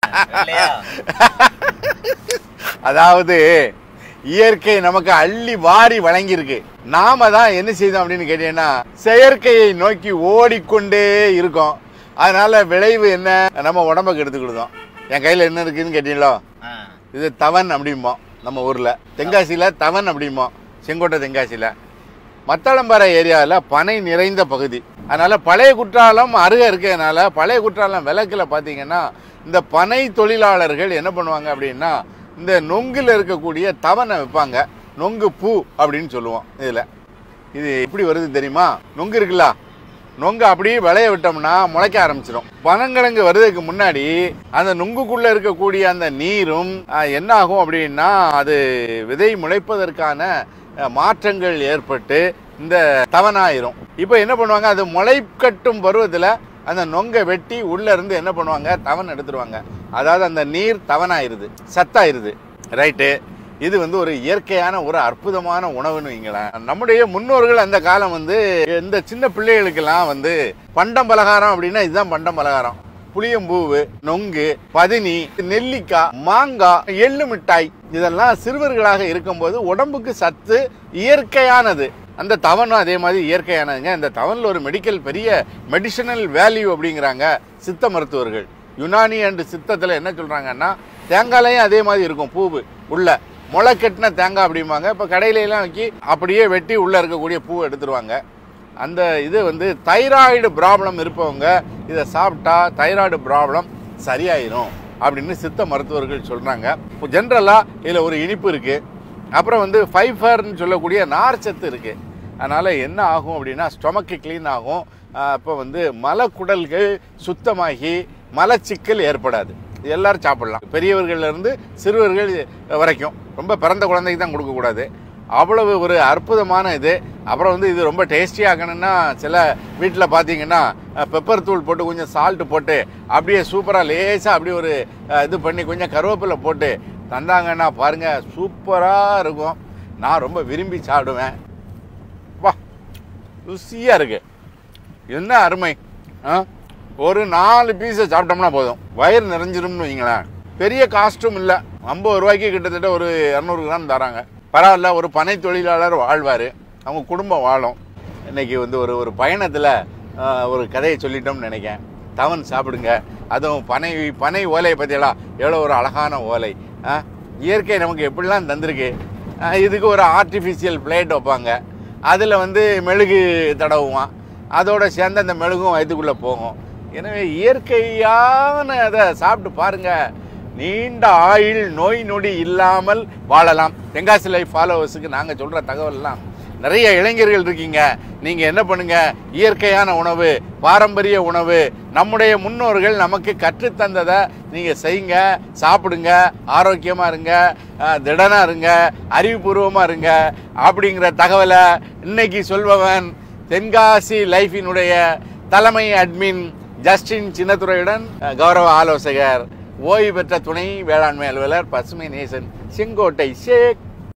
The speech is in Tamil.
இல்லையா அதாவது இயற்கை நமக்கு அள்ளி வாரி வழங்கியிருக்கு நாம தான் என்ன செய்தோம் அப்படின்னு கேட்டீங்கன்னா செயற்கையை நோக்கி ஓடிக்கொண்டே இருக்கோம் அதனால விளைவு என்ன நம்ம உடம்ப கெடுத்துக்கிடுதோம் என் கையில் என்ன இருக்குன்னு கேட்டீங்களோ ஆ. இது தவன் அப்படிம்போம் நம்ம ஊரில் தென்காசியில் தவன் அப்படிம்போம் செங்கோட்டை தென்காசியில் மத்தளம்பாறை ஏரியாவில் பனை நிறைந்த பகுதி அதனால பழைய குற்றாலம் அருகே இருக்கிறதுனால பழைய குற்றாலம் விளக்கில் பார்த்தீங்கன்னா இந்த பனை தொழிலாளர்கள் என்ன பண்ணுவாங்க அப்படின்னா இந்த நொங்கில் இருக்கக்கூடிய தவனை வைப்பாங்க நொங்கு பூ அப்படின்னு சொல்லுவோம் இதில் இது எப்படி வருது தெரியுமா நொங்கு இருக்குல்ல நொங்கு அப்படியே விளைய விட்டோம்னா முளைக்க ஆரம்பிச்சிடும் பனங்கிழங்கு வர்றதுக்கு முன்னாடி அந்த நொங்குக்குள்ள இருக்கக்கூடிய அந்த நீரும் அஹ், என்ன ஆகும் அப்படின்னா அது விதை முளைப்பதற்கான அஹ், மாற்றங்கள் ஏற்பட்டு இந்த தவனாயிரும் இப்போ என்ன பண்ணுவாங்க அது முளைக்கட்டும் பருவத்தில் அந்த நொங்கை வெட்டி உள்ள இருந்து என்ன பண்ணுவாங்க தவன் எடுத்துருவாங்க அதாவது அந்த நீர் தவனாயிருது சத்தாயிருது ரைட்டு இது வந்து ஒரு இயற்கையான ஒரு அற்புதமான உணவுன்னு வைங்களேன் நம்முடைய முன்னோர்கள் அந்த காலம் வந்து இந்த சின்ன பிள்ளைகளுக்கெல்லாம் வந்து பண்டம் பலகாரம் அப்படின்னா இதுதான் பண்டம் பலகாரம் புளியம்பூவு நொங்கு பதினி நெல்லிக்காய் மாங்காய் எள்ளு மிட்டாய் இதெல்லாம் சிறுவர்களாக இருக்கும்போது உடம்புக்கு சத்து இயற்கையானது அந்த தவனும் அதே மாதிரி இயற்கையானதுங்க இந்த தவனில் ஒரு மெடிக்கல் பெரிய மெடிசனல் வேல்யூ அப்படிங்கிறாங்க சித்த மருத்துவர்கள் யுனானி அண்ட் சித்தத்தில் என்ன சொல்கிறாங்கன்னா தேங்காயிலையும் அதே மாதிரி இருக்கும் பூவு உள்ள முளை கட்டின தேங்காய் அப்படிம்பாங்க இப்போ கடையிலலாம் வைக்கி அப்படியே வெட்டி உள்ளே இருக்கக்கூடிய பூவை எடுத்துருவாங்க அந்த இது வந்து தைராய்டு ப்ராப்ளம் இருப்பவங்க இதை சாப்பிட்டா தைராய்டு ப்ராப்ளம் சரியாயிரும் அப்படின்னு சித்த மருத்துவர்கள் சொல்கிறாங்க இப்போ ஜென்ரலாக இதில் ஒரு இனிப்பு இருக்குது அப்புறம் வந்து ஃபைபர்னு சொல்லக்கூடிய நார்ச்சத்து இருக்குது அதனால் என்ன ஆகும் அப்படின்னா ஸ்டொமக்கு க்ளீன் ஆகும் அப்போ வந்து மலக்குடல்கள் சுத்தமாகி மலச்சிக்கல் ஏற்படாது இது எல்லாரும் சாப்பிடலாம் பெரியவர்கள்ல இருந்து சிறுவர்கள் வரைக்கும் ரொம்ப பிறந்த குழந்தைக்கு தான் கொடுக்கக்கூடாது அவ்வளவு ஒரு அற்புதமான இது அப்புறம் வந்து இது ரொம்ப டேஸ்டி ஆகணும்னா சில வீட்டில் பார்த்தீங்கன்னா பெப்பர் தூள் போட்டு கொஞ்சம் சால்ட் போட்டு அப்படியே சூப்பராக லேசாக அப்படியே ஒரு அஹ், இது பண்ணி கொஞ்சம் கருவேப்பிலை போட்டு தந்தாங்கன்னா பாருங்கள் சூப்பராக இருக்கும் நான் ரொம்ப விரும்பி சாப்பிடுவேன் வா ருசியாக இருக்கு என்ன அருமை ஆ ஒரு நாலு பீஸை சாப்பிட்டோம்னா போதும் வயிறு நிறைஞ்சிரும்னு வைங்களேன் பெரிய காஸ்ட்டும் இல்லை ஐம்பது ரூபாய்க்கு கிட்டத்தட்ட ஒரு இரநூறு கிராம் தராங்க பரவாயில்ல ஒரு பனை தொழிலாளர் வாழ்வார் அவங்க குடும்பம் வாழும் இன்னைக்கு வந்து ஒரு ஒரு பயணத்தில் ஒரு கதையை சொல்லிட்டோம்னு நினைக்கிறேன் தவன் சாப்பிடுங்க அதுவும் பனை பனை ஓலையை பற்றியெல்லாம் எவ்வளோ ஒரு அழகான ஓலை ஆ இயற்கை நமக்கு எப்படிலாம் தந்திருக்கு ஆ, இதுக்கு ஒரு ஆர்டிஃபிஷியல் பிளேட் வைப்பாங்க அதில் வந்து மெழுகு தடவுவான் அதோட சேர்ந்து அந்த மெழுகும் வயிற்றுக்குள்ளே போகும் எனவே இயற்கையான அதை சாப்பிட்டு பாருங்க நீண்ட ஆயுள் நோய் நொடி இல்லாமல் வாழலாம் தென்காசி லைஃப் ஃபாலோவர்ஸுக்கு நாங்கள் சொல்கிற தகவல்லாம் நிறைய இளைஞர்கள் இருக்கீங்க நீங்கள் என்ன பண்ணுங்க இயற்கையான உணவு பாரம்பரிய உணவு நம்முடைய முன்னோர்கள் நமக்கு கற்றுத்தந்ததை நீங்கள் செய்யுங்க சாப்பிடுங்க ஆரோக்கியமாக இருங்க அஹ், திடனா இருங்க அறிவுபூர்வமாக இருங்க அப்படிங்கிற தகவலை இன்னைக்கு சொல்பவன் தென்காசி லைஃபினுடைய தலைமை அட்மின் ஜஸ்டின் சின்னத்துறையுடன் அஹ், கௌரவ ஆலோசகர் ஓய்வு பெற்ற துணை வேளாண்மை அலுவலர் பசுமை நேசன் செங்கோட்டை ஷேக்